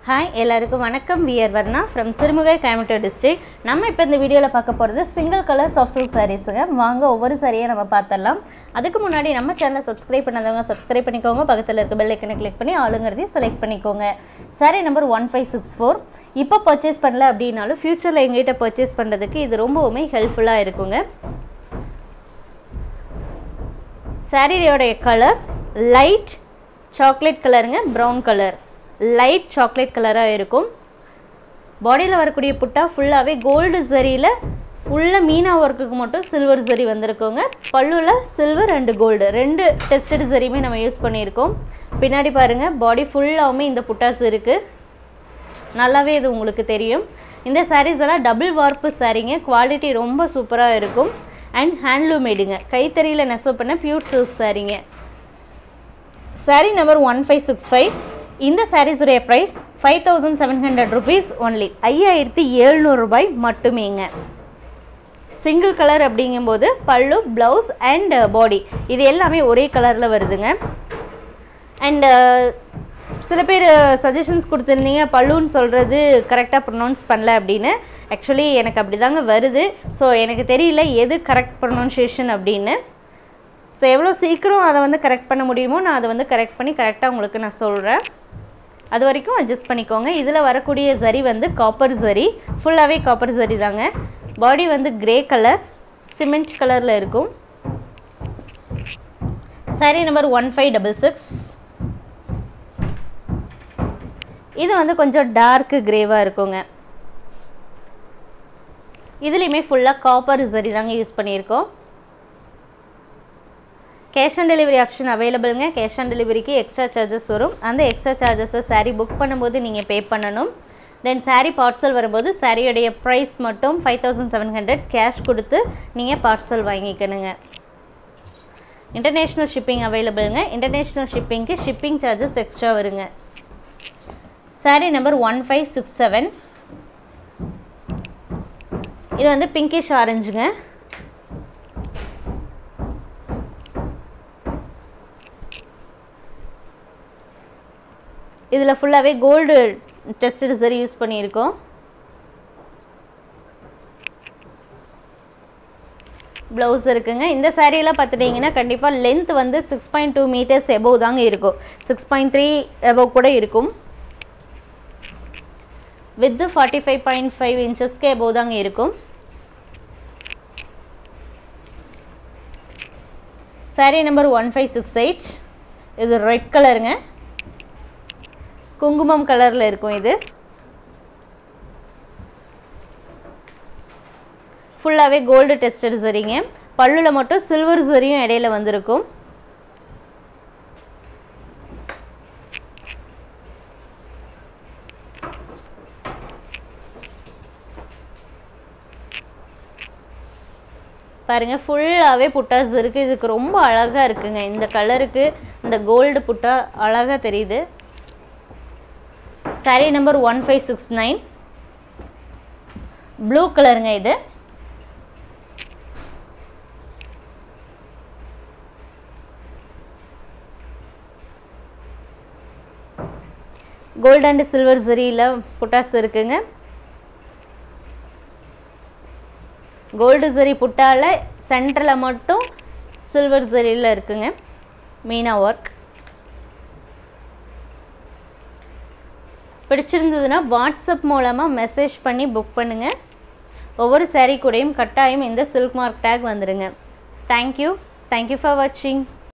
hi எல்லாருக்கும் வணக்கம் we're Varna from Sirumugai Coimbatore district நம்ம இப்போ இந்த வீடியோவில் பார்க்க போகிறது சிங்கிள் கலர் சாஃப்ட் சில்க் சாரீஸுங்க வாங்க ஒவ்வொரு சாரியை நம்ம பார்த்துடலாம் அதுக்கு முன்னாடி நம்ம சேனலை சப்ஸ்கிரைப் பண்ணாதவங்க சப்ஸ்கிரைப் பண்ணிக்கோங்க பக்கத்தில் இருக்க பெல் ஐக்கனை கிளிக் பண்ணி ஆளுங்கிறதையும் செலக்ட் பண்ணிக்கோங்க saree number one five six four இப்போ பர்ச்சேஸ் பண்ணல அப்படின்னாலும் ஃப்யூச்சரில் எங்ககிட்ட பர்ச்சேஸ் பண்ணுறதுக்கு இது ரொம்பவுமே ஹெல்ப்ஃபுல்லாக இருக்குங்க சாரியோடைய கலர் லைட் சாக்லேட் கலருங்க ப்ரௌன் கலர் லைட் சாக்லேட் கலராக இருக்கும் பாடியில் வரக்கூடிய புட்டா ஃபுல்லாகவே கோல்டு சரியில் உள்ள மீனா ஒர்க்குக்கு மட்டும் சில்வர் சரி வந்திருக்குங்க பல்லுவில் சில்வர் அண்டு கோல்டு ரெண்டு டெஸ்டட் சரியுமே நம்ம யூஸ் பண்ணியிருக்கோம் பின்னாடி பாருங்கள் பாடி ஃபுல்லாகவுமே இந்த புட்டாஸ் இருக்குது நல்லாவே இது உங்களுக்கு தெரியும் இந்த சாரீஸ் எல்லாம் டபுள் வார்ப்பு சாரீங்க குவாலிட்டி ரொம்ப சூப்பராக இருக்கும் அண்ட் ஹேண்ட்லூம் மேடுங்க கைத்தறியில் நெசவு பண்ண பியூர் சில்க் சாரீங்க saree number one five six five இந்த சாரீஸுடைய price five thousand seven hundred rupees only ஐயாயிரத்தி எழுநூறுபாய் மட்டுமேங்க சிங்கிள் கலர் அப்படிங்கும்போது பல்லு ப்ளவுஸ் அண்ட் பாடி இது எல்லாமே ஒரே கலரில் வருதுங்க அண்டு சில பேர் சஜஷன்ஸ் கொடுத்துருந்தீங்க பல்லுன்னு சொல்கிறது கரெக்டாக ப்ரொனவுன்ஸ் பண்ணல அப்படின்னு ஆக்சுவலி எனக்கு அப்படி தாங்க வருது ஸோ எனக்கு தெரியல எது கரெக்ட் ப்ரொனவுன்சியேஷன் அப்படின்னு ஸோ எவ்வளோ சீக்கிரம் அதை வந்து கரெக்ட் பண்ண முடியுமோ நான் அதை வந்து கரெக்ட் பண்ணி கரெக்டாக உங்களுக்கு நான் சொல்கிறேன் அது வரைக்கும் அட்ஜஸ்ட் பண்ணிக்கோங்க இதில் வரக்கூடிய சரி வந்து காப்பர் சரி ஃபுல்லாகவே காப்பர் சரி தாங்க பாடி வந்து கிரே கலர் சிமெண்ட் கலரில் இருக்கும் saree number one five double six இது வந்து கொஞ்சம் டார்க்கு கிரேவாக இருக்குங்க இதுலேயுமே ஃபுல்லாக காப்பர் சரி தாங்க யூஸ் பண்ணியிருக்கோம் கேஷ் ஆன் டெலிவரி ஆப்ஷன் அவைலபிளுங்க கேஷ் ஆன் டெலிவரிக்கு எக்ஸ்ட்ரா சார்ஜஸ் வரும் அந்த எக்ஸ்ட்ரா சார்ஜஸை சாரீ புக் பண்ணும்போது நீங்கள் பே பண்ணணும் தென் சாரீ பார்சல் வரும்போது சாரியோடைய ப்ரைஸ் மட்டும் five thousand seven hundred cash கொடுத்து நீங்கள் பார்சல் வாங்கிக்கணுங்க இன்டர்நேஷ்னல் ஷிப்பிங் அவைலபிளுங்க இன்டர்நேஷ்னல் ஷிப்பிங்க்கு ஷிப்பிங் சார்ஜஸ் எக்ஸ்ட்ரா வருங்க saree number one five six seven இது வந்து பிங்கிஷ் ஆரஞ்சுங்க இதில் ஃபுல்லாகவே கோல்டு டெஸ்டட் சரி யூஸ் பண்ணியிருக்கோம் ப்ளவுஸ் இருக்குங்க இந்த சாரியெல்லாம் பார்த்துட்டிங்கன்னா கண்டிப்பாக லென்த் வந்து six point two metres above தாங்க இருக்கும் சிக்ஸ் பாயிண்ட் த்ரீ எபோவ் கூட இருக்கும் width forty five point five இன்ச்சஸ்க்கு எபோவ் தாங்க இருக்கும் saree number one five six eight இது ரெட் கலருங்க குங்குமம் கலரில் இருக்கும் இது ஃபுல்லாகவே கோல்டு டெஸ்டட் சரிங்க பல்லில் மட்டும் சில்வர் சரியும் இடையில வந்திருக்கும் பாருங்கள் ஃபுல்லாகவே புட்டாஸ் இருக்குது இதுக்கு ரொம்ப அழகாக இருக்குங்க இந்த கலருக்கு இந்த கோல்டு புட்டா அழகாக தெரியுது saree number one five six nine blue கலருங்க இது கோல்டு அண்ட் சில்வர் சரியில் புட்டாஸ் இருக்குங்க கோல்டு சரி புட்டால சென்டரில் மட்டும் சில்வர் சரியில் இருக்குங்க மீனா ஒர்க் பிடிச்சிருந்ததுன்னா வாட்ஸ்அப் மூலமாக மெசேஜ் பண்ணி புக் பண்ணுங்கள் ஒவ்வொரு சாரீ கூடையும் கட்டாயம் இந்த சில்க் மார்க் டேக் வந்துடுங்க தேங்க்யூ தேங்க்யூ ஃபார் வாட்சிங்